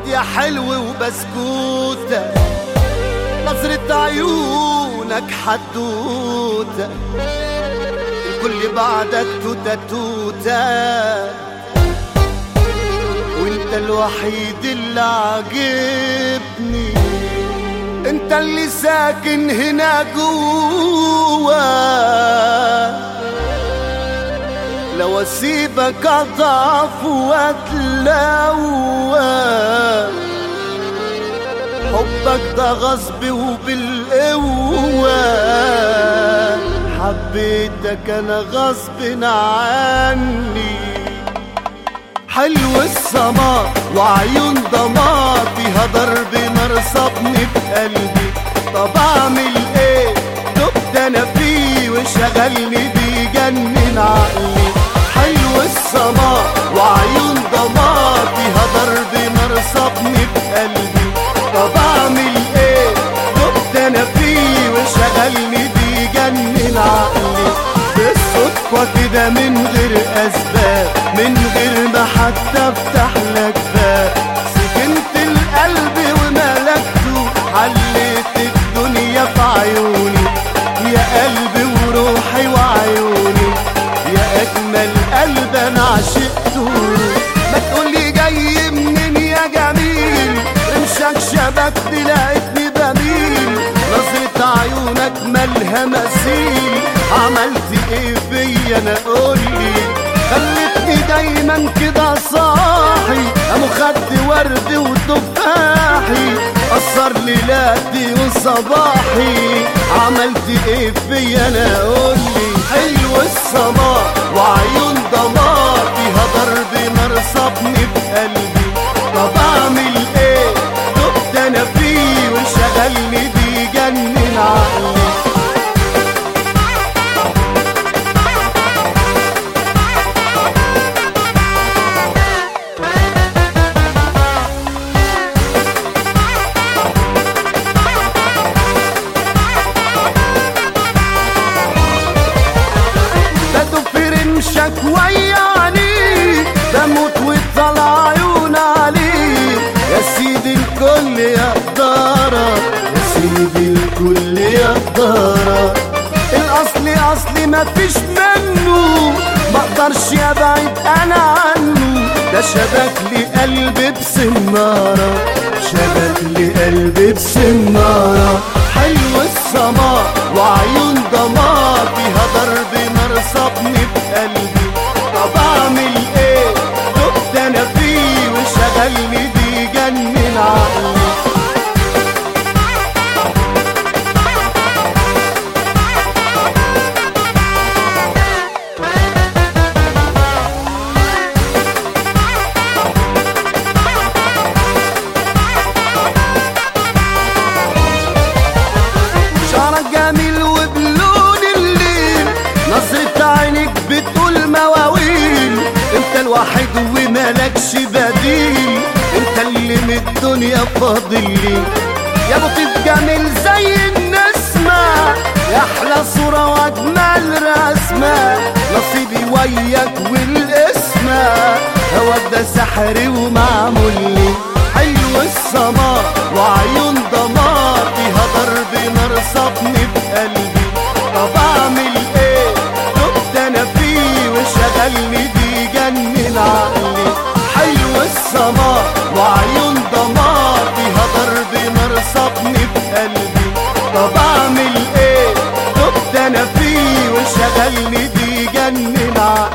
واد يا حلو وبسكوتة نظرة عيونك حدوتة الكل بعدك توتة توتة وانت الوحيد اللي عاجبني انت اللي ساكن هنا جوا لو اسيبك اضعف واتلوى حبك ده غصب وبالقوة حبيتك انا غصب عني حلو السماء وعيون ضما فيها ضرب نار صابني بقلبي طب اعمل ايه دبت انا فيه وشغلني بيجنن عقلي حلو السماء وعيون ضما فيها ضرب نار صابني بقلبي طب اعمل ايه دبت انا فيه وشغلني بيجنن عقلي بالصدفة كده من غير أسباب من غير ما حتى أفتح لك باب سكنت القلب وملكته حليت الدنيا في عيوني يا قلبي وروحي وعيوني يا أجمل قلب أنا عشقته ما تقولي جاي منين يا جميل رمشك شبكني لقيتني بميل نظرة عيونك مالها مثيل عملت ايه فيا انا قولي خلتني دايما كده صاحي مخد ورد وتفاحي أثر ليلاتي وصباحي عملت ايه فيا انا قولي حلو السماء وعيون ضما فيها ضرب نار صابني بقلبي طب اعمل ايه دبت انا فيه وشغلني بيجنن عقلي بدو في رمشك ويعني بموت وطلع عيون عليك يا سيدي الكل يقدرك يا سيدي الكل يقدرك الاصلي اصلي مفيش منه ما اقدرش ابعد انا عنه ده شبك لي قلبي بسنارة شبك لي قلبي بسنارة حلو السماء وعيون ضما فيها ضرب نار صابني بقلبي طب اعمل ايه دبت انا فيه وشغلني بيجنن عقلي شعرك جميل وبلون الليل نظرة عينك بتقول مواويل انت الوحيد ومالكش بديل انت اللي من الدنيا فاضلي يا لطيف جميل زي النسمة يا احلى صورة واجمل رسمة نصيبي وياك والاسمة هواك ده سحري ومعمول لي حلو السماء وعيون ضما فيها ضرب نار صابني بقلبي طب اعمل ايه دبت انا فيه وشغلني بيجنن عقلي حلو السماء وعيون ضما فيها ضرب نار صابني بقلبي طب اعمل ايه دبت انا فيه وشغلني بيجنن عقلي